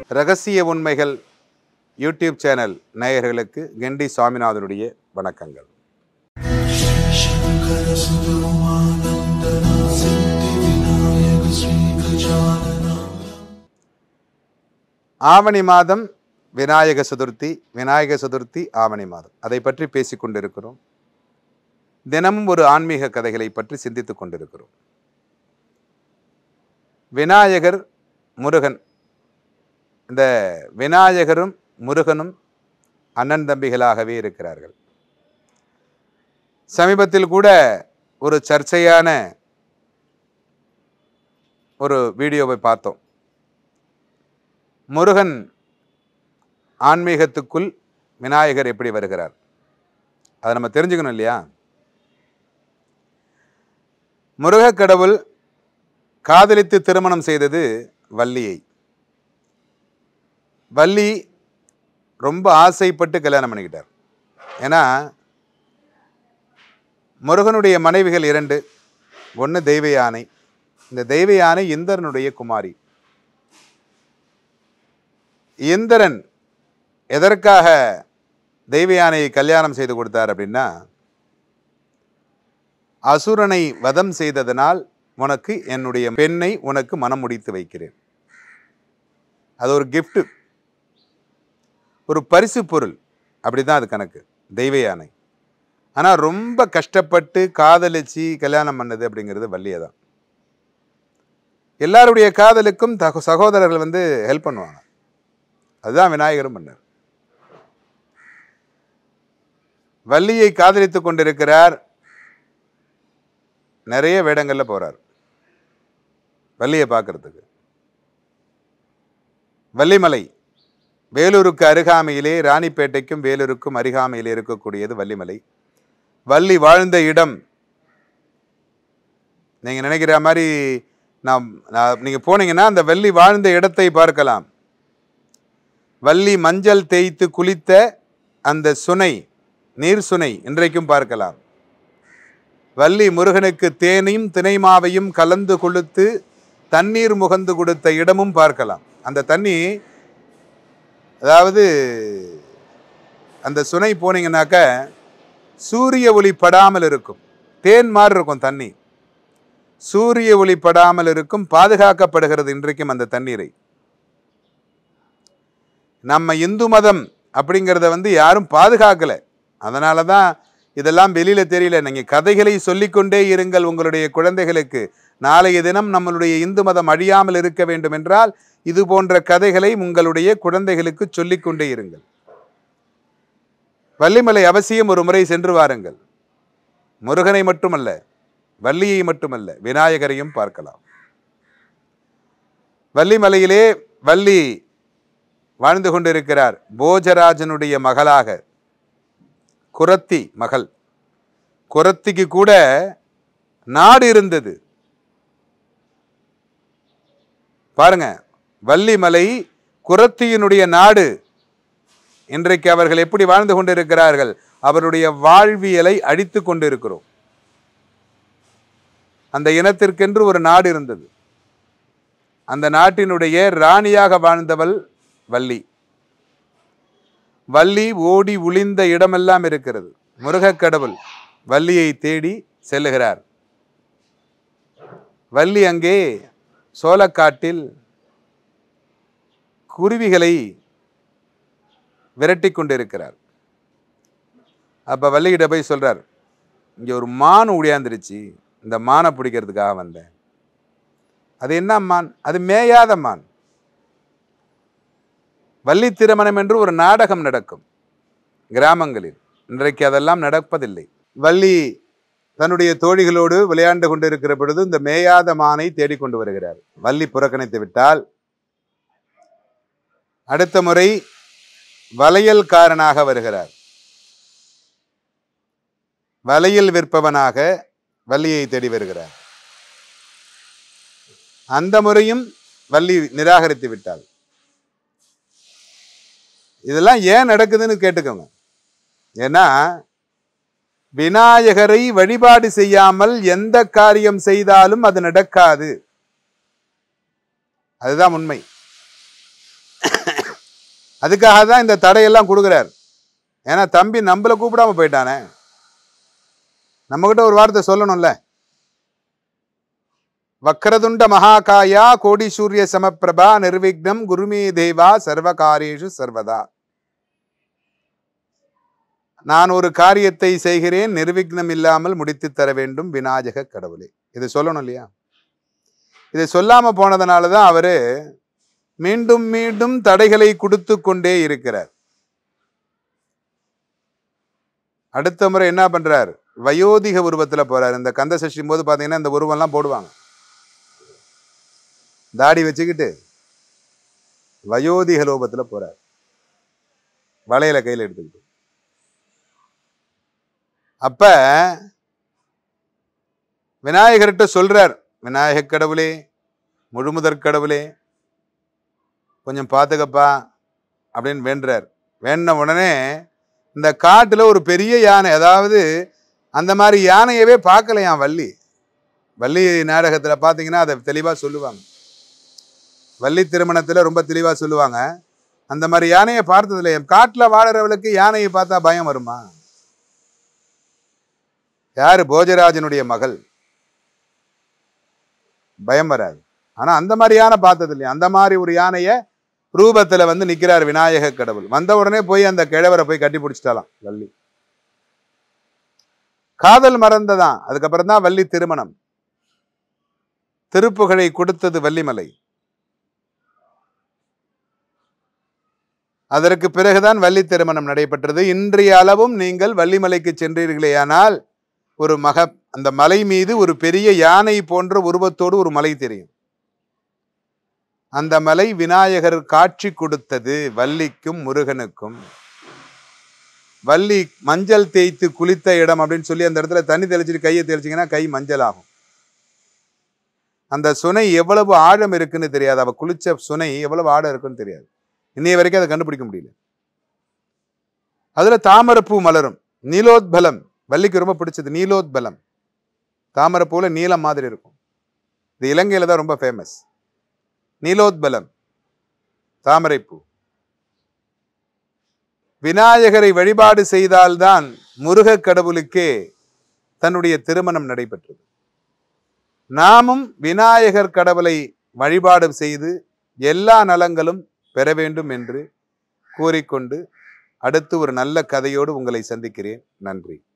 ரகசிய உண்மைகள் YouTube channel நேயர்களுக்கு கெண்டி சுவாமிநாதனுடைய வணக்கங்கள் ஆவணி மாதம் விநாயக சதுர்த்தி விநாயக சதுர்த்தி ஆவணி மாதம் அதை பற்றி பேசிக் கொண்டிருக்கிறோம் தினமும் ஒரு ஆன்மீக கதைகளை பற்றி சிந்தித்துக் கொண்டிருக்கிறோம் விநாயகர் முருகன் இந்த விநாயகரும் முருகனும் அண்ணன் தம்பிகளாகவே இருக்கிறார்கள் சமீபத்தில் கூட ஒரு சர்ச்சையான ஒரு வீடியோவை பார்த்தோம் முருகன் ஆன்மீகத்துக்குள் விநாயகர் எப்படி வருகிறார் அதை நம்ம தெரிஞ்சுக்கணும் இல்லையா முருகக் கடவுள் காதலித்து திருமணம் செய்தது வள்ளியை வள்ளி ரொம்ப ஆசைப்பட்டு கல்யாணம் பண்ணிக்கிட்டார் ஏன்னா முருகனுடைய மனைவிகள் இரண்டு ஒன்று தெய்வ யானை இந்த தெய்வ யானை இந்திரனுடைய குமாரி இந்திரன் எதற்காக தெய்வ யானையை கல்யாணம் செய்து கொடுத்தார் அப்படின்னா அசுரனை வதம் செய்ததனால் உனக்கு என்னுடைய பெண்ணை உனக்கு மனம் முடித்து வைக்கிறேன் அது ஒரு gift ஒரு பரிசு பொருள் அப்படிதான் அது கணக்கு தெய்வ யானை ஆனால் ரொம்ப கஷ்டப்பட்டு காதலிச்சு கல்யாணம் பண்ணது அப்படிங்கிறது வள்ளியை தான் எல்லாருடைய காதலுக்கும் தக சகோதரர்கள் வந்து ஹெல்ப் பண்ணுவாங்க அதுதான் விநாயகரும் பண்ணார் வள்ளியை காதலித்துக் கொண்டிருக்கிறார் நிறைய வேடங்கள்ல போறார் வள்ளியை பார்க்கறதுக்கு வள்ளிமலை வேலூருக்கு அருகாமையிலே ராணிப்பேட்டைக்கும் வேலூருக்கும் அருகாமையிலே இருக்கக்கூடியது வள்ளிமலை வள்ளி வாழ்ந்த இடம் நீங்க நினைக்கிற மாதிரி நாம் நான் நீங்க போனீங்கன்னா அந்த வள்ளி வாழ்ந்த இடத்தை பார்க்கலாம் வள்ளி மஞ்சள் தேய்த்து குளித்த அந்த சுனை நீர் சுனை இன்றைக்கும் பார்க்கலாம் வள்ளி முருகனுக்கு தேனையும் தினைமாவையும் கலந்து கொளுத்து தண்ணீர் முகந்து கொடுத்த இடமும் பார்க்கலாம் அந்த தண்ணி அதாவது அந்த சுனை போனீங்கன்னாக்க சூரிய ஒளி படாமல் இருக்கும் தேன் மாதிரி இருக்கும் தண்ணி சூரிய ஒளி படாமல் இருக்கும் பாதுகாக்கப்படுகிறது இன்றைக்கும் அந்த தண்ணீரை நம்ம இந்து மதம் அப்படிங்கிறத வந்து யாரும் பாதுகாக்கல அதனால தான் இதெல்லாம் வெளியில தெரியல நீங்க கதைகளை சொல்லிக்கொண்டே இருங்கள் உங்களுடைய குழந்தைகளுக்கு நாளைய தினம் நம்மளுடைய இந்து மதம் அழியாமல் இருக்க வேண்டும் என்றால் இது போன்ற கதைகளை உங்களுடைய குழந்தைகளுக்கு சொல்லிக்கொண்டே இருங்கள் வள்ளிமலை அவசியம் ஒரு முறை சென்று வாருங்கள் முருகனை மட்டுமல்ல வள்ளியை மட்டுமல்ல விநாயகரையும் பார்க்கலாம் வள்ளிமலையிலே வள்ளி வாழ்ந்து கொண்டிருக்கிறார் போஜராஜனுடைய மகளாக குரத்தி மகள் குரத்திக்கு கூட நாடு இருந்தது பாருங்க வள்ளிமலை குரத்தியினுடைய நாடு இன்றைக்கு அவர்கள் எப்படி வாழ்ந்து கொண்டிருக்கிறார்கள் அவருடைய வாழ்வியலை அழித்து கொண்டிருக்கிறோம் அந்த இனத்திற்கென்று ஒரு நாடு இருந்தது அந்த நாட்டினுடைய ராணியாக வாழ்ந்தவள் வள்ளி வள்ளி ஓடி ஒளிந்த இடமெல்லாம் இருக்கிறது முருகக் கடவுள் வள்ளியை தேடி செல்லுகிறார் வள்ளி அங்கே சோளக்காட்டில் குருவிகளை விரட்டி கொண்டிருக்கிறார் அப்ப வள்ளிகிட்ட போய் சொல்றார் இங்க ஒரு மான் உடையாந்துருச்சு இந்த மானை பிடிக்கிறதுக்காக வந்தேன் அது என்ன மான் அது மேயாத மான் வள்ளி திருமணம் என்று ஒரு நாடகம் நடக்கும் கிராமங்களில் இன்றைக்கு அதெல்லாம் நடப்பதில்லை வள்ளி தன்னுடைய தோழிகளோடு விளையாண்டு கொண்டிருக்கிற பொழுது இந்த மேயாத மானை தேடிக்கொண்டு வருகிறார் வள்ளி புறக்கணித்து விட்டால் அடுத்த முறை வளையல்காரனாக வருகிறார் வளையல் விற்பவனாக வள்ளியை தேடி வருகிறார் அந்த முறையும் வள்ளி நிராகரித்து விட்டாள் இதெல்லாம் ஏன் நடக்குதுன்னு கேட்டுக்கோங்க ஏன்னா விநாயகரை வழிபாடு செய்யாமல் எந்த காரியம் செய்தாலும் அது நடக்காது அதுதான் உண்மை அதுக்காக தான் இந்த தடையெல்லாம் கொடுக்குறார் ஏன்னா தம்பி நம்மள கூப்பிடாம போயிட்டானே நம்மகிட்ட ஒரு வார்த்தை சொல்லணும்ல வக்ரதுண்ட மகாகாயா கோடி சூரிய சமப்பிரபா நிர்விக்னம் குருமே தேவா சர்வகாரேஷு சர்வதா நான் ஒரு காரியத்தை செய்கிறேன் நிர்விக்னம் இல்லாமல் முடித்து தர வேண்டும் விநாயக கடவுளே இது சொல்லணும் இல்லையா இதை சொல்லாம போனதுனால தான் அவரு மீண்டும் மீண்டும் தடைகளை கொடுத்து கொண்டே இருக்கிறார் அடுத்த முறை என்ன பண்றார் வயோதிக உருவத்துல போறார் இந்த கந்த சஷ்டி போது பாத்தீங்கன்னா இந்த உருவம்லாம் போடுவாங்க தாடி வச்சுக்கிட்டு வயோதிக லோபத்துல போறார் வளையல கையில எடுத்துக்கிட்டு அப்ப விநாயகர்கிட்ட சொல்றார் விநாயகக் கடவுளே முழுமுதற் கடவுளே கொஞ்சம் பார்த்துக்கப்பா அப்படின்னு வேண்டுறார் வேண்டின உடனே இந்த காட்டுல ஒரு பெரிய யானை அதாவது அந்த மாதிரி யானையவே பார்க்கலையாம் வள்ளி வள்ளி நாடகத்துல பார்த்தீங்கன்னா அதை தெளிவா சொல்லுவாங்க வள்ளி திருமணத்துல ரொம்ப தெளிவா சொல்லுவாங்க அந்த மாதிரி யானையை பார்த்தது இல்லையா காட்டுல வாழறவளுக்கு யானையை பார்த்தா பயம் வருமா யாரு போஜராஜனுடைய மகள் பயம் வராது ஆனா அந்த மாதிரி யானை பார்த்தது இல்லையா அந்த மாதிரி ஒரு யானைய ரூபத்துல வந்து நிக்கிறார் விநாயக கடவுள் வந்த உடனே போய் அந்த கிழவரை போய் கட்டி பிடிச்சிட்டாலாம் வள்ளி காதல் மறந்ததான் அதுக்கப்புறம் தான் வள்ளி திருமணம் திருப்புகழை கொடுத்தது வள்ளிமலை அதற்கு பிறகுதான் வள்ளி திருமணம் நடைபெற்றது இன்றைய அளவும் நீங்கள் வள்ளிமலைக்கு சென்றீர்களேயானால் ஒரு மக அந்த மலை மீது ஒரு பெரிய யானை போன்ற உருவத்தோடு ஒரு மலை தெரியும் அந்த மலை விநாயகர் காட்சி கொடுத்தது வள்ளிக்கும் முருகனுக்கும் வள்ளி மஞ்சள் தேய்த்து குளித்த இடம் அப்படின்னு சொல்லி அந்த இடத்துல தண்ணி தெளிச்சிட்டு கையை தெளிச்சிங்கன்னா கை மஞ்சள் ஆகும் அந்த சுனை எவ்வளவு ஆழம் இருக்குன்னு தெரியாது அவ குளிச்ச சுனை எவ்வளவு ஆழம் இருக்குன்னு தெரியாது இன்னைய வரைக்கும் அதை கண்டுபிடிக்க முடியல அதுல தாமரப்பூ மலரும் நீலோத்பலம் வள்ளிக்கு ரொம்ப பிடிச்சது நீலோத்பலம் தாமரைப்பூல நீலம் மாதிரி இருக்கும் இது இலங்கையில தான் ரொம்ப ஃபேமஸ் நீலோத்பலம் தாமரைப்பூ விநாயகரை வழிபாடு செய்தால்தான் முருகக் கடவுளுக்கே தன்னுடைய திருமணம் நடைபெற்றது நாமும் விநாயகர் கடவுளை வழிபாடு செய்து எல்லா நலங்களும் பெற வேண்டும் என்று கூறிக்கொண்டு அடுத்து ஒரு நல்ல கதையோடு உங்களை சந்திக்கிறேன் நன்றி